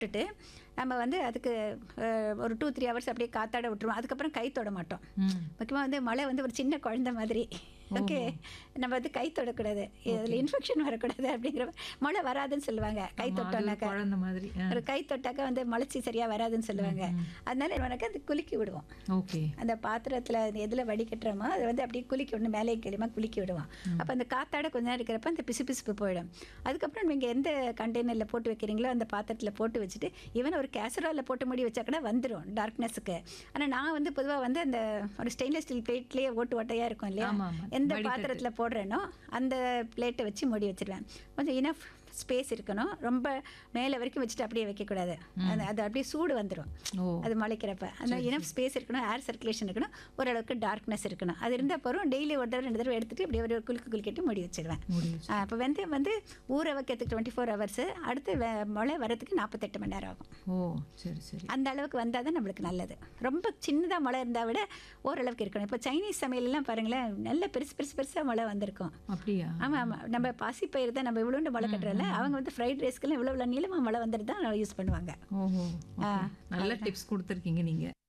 விட்டுட்டு நம்ம வந்து அதுக்கு அஹ், ஒரு டூ த்ரீ ஹவர்ஸ் அப்படியே காத்தாட விட்டுருவோம் அதுக்கப்புறம் கை தொட மாட்டோம் ம். முக்கியமாக வந்து மழை வந்து ஒரு சின்ன குழந்தை மாதிரி ஓகே நம்ம வந்து கை தொடக்கூடாது இதில் இன்ஃபெக்ஷன் வரக்கூடாது அப்படிங்கிற மழை வராதுன்னு சொல்லுவாங்க கை ஆமா, அது ஒரு தொட்டோம்னாக்கா குழந்தை மாதிரி ஆ. ஒரு கை தொட்டாக்கா வந்து மலைச்சி சரியாக வராதுன்னு சொல்லுவாங்க அதனால உனக்கு அது குலுக்கி விடுவோம் ஓகே அந்த பாத்திரத்தில் எதில் வடிகட்டுறோமோ அதை வந்து அப்படியே குலுக்கி விடணும் மேலே கீழமா குலுக்கி விடுவோம் அப்போ அந்த காத்தாட கொஞ்ச நேரம் இருக்கிறப்ப அந்த பிசு பிசுப்பு போயிடும் அதுக்கப்புறம் நீங்கள் எந்த கண்டெய்னரில் போட்டு வைக்கிறீங்களோ அந்த பாத்திரத்தில் போட்டு வச்சுட்டு ஈவன் ஒரு கேசரோலில் போட்டு மூடி வச்சா கூட வந்துடும் டார்க்னஸுக்கு ஆனால் நான் வந்து பொதுவாக வந்து அந்த ஒரு ஸ்டெயின்லெஸ் ஸ்டீல் பிளேட்லேயே ஓட்டு ஓட்டையாக இருக்கும் இல்லையா ஆமா, ஆமா. எந்த வடிகட்டு. பாத்திரத்தில் போடுறேனோ அந்த பிளேட்டை வச்சு மூடி வச்சிருவேன் கொஞ்சம் இனஃப் ஸ்பேஸ் இருக்கணும் ரொம்ப மேலே வரைக்கும் வச்சுட்டு அப்படியே வைக்கக்கூடாது அது அது அப்படியே சூடு வந்துடும் ஓ அது முளைக்கிறப்ப அந்த இனஃப் ஸ்பேஸ் இருக்கணும் ஏர் சர்க்குலேஷன் இருக்கணும் ஓரளவுக்கு டார்க்னஸ் இருக்கணும் அது இருந்தால் போகிறோம் டெய்லி ஒரு தடவை ரெண்டு தடவை எடுத்துட்டு இப்படி ஒரு குலுக்கு குலுக்கிட்டு மூடி வச்சிருவேன் முடியுது அப்போ வெந்தயம் வந்து ஊற வைக்கிறதுக்கு டுவெண்ட்டி ஃபோர் ஹவர்ஸு அடுத்து வெ- முளை வரதுக்கு நாற்பத்தெட்டு மணி நேரம் ஆகும் ஓ சரி சரி அந்த அளவுக்கு வந்தால் தான் நம்மளுக்கு நல்லது ரொம்ப சின்னதாக மழை இருந்தால் விட ஓரளவுக்கு இருக்கணும் இப்போ சைனீஸ் சமையலெல்லாம் பாருங்களேன் நல்ல பெருசு பெருசு பெருசாக மழை வந்திருக்கும் அப்படியா ஆமாம் ஆமாம் நம்ம பாசிப்பயிர் தான் நம்ம இவ்வளோண்டு மழை கட்டுறோம்ல அவங்க வந்து ஃப்ரைட் ரைஸ்க்கெல்லாம் இவ்வளோ இவ்வளோ நீளமாக மழை வந்துட்டு தான் யூஸ் பண்ணுவாங்க ஓஹோ okay. நல்ல டிப்ஸ் கொடுத்துருக்கீங்க நீங்க